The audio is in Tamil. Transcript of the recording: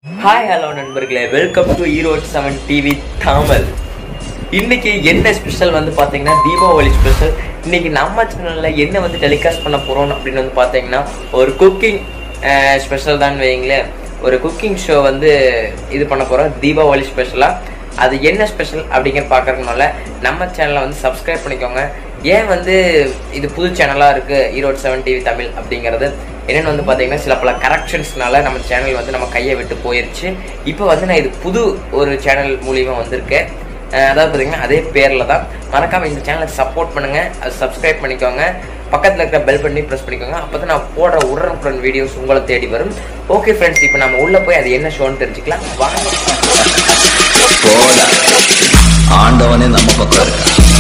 ஹாய் ஹலோ நண்பர்களே welcome to Erode seven TV தாமல் இன்னைக்கு என்ன ஸ்பெஷல் வந்து பார்த்தீங்கன்னா தீபாவளி ஸ்பெஷல் இன்னைக்கு நம்ம சேனலில் என்ன வந்து டெலிகாஸ்ட் பண்ண போகிறோம் அப்படின்னு வந்து பார்த்தீங்கன்னா ஒரு குக்கிங் ஸ்பெஷல் தான் வைங்களேன் ஒரு குக்கிங் ஷோ வந்து இது பண்ண போகிறோம் தீபாவளி ஸ்பெஷலாக அது என்ன ஸ்பெஷல் அப்படிங்கிற பார்க்கறதுனால நம்ம சேனலை வந்து சப்ஸ்கிரைப் பண்ணிக்கோங்க ஏன் வந்து இது புது சேனலாக இருக்குது ஈரோட் செவன் டிவி தமிழ் அப்படிங்கிறது என்னென்னு வந்து பார்த்தீங்கன்னா சில பல கரெக்ஷன்ஸ்னால நம்ம சேனல் வந்து நம்ம கையை விட்டு போயிருச்சு இப்போ வந்து நான் இது புது ஒரு சேனல் மூலியமாக வந்திருக்கேன் அஹ் அதாவது பார்த்தீங்கன்னா அதே பேரில் தான் மறக்காமல் இந்த சேனலை சப்போர்ட் பண்ணுங்கள் அது சப்ஸ்கிரைப் பண்ணிக்கோங்க பக்கத்தில் இருக்கிற பெல் பண்ணி ப்ரெஸ் பண்ணிக்கோங்க அப்போ தான் நான் போடுற உடனுக்குடன் வீடியோஸ் உங்களை தேடி வரும் ஓகே ஃப்ரெண்ட்ஸ் இப்போ நம்ம உள்ளே போய் அது என்ன ஷோன்னு தெரிஞ்சுக்கலாம் வாங்க போடா ஆண்டவனே நம்ம பக்கம் இருக்கான்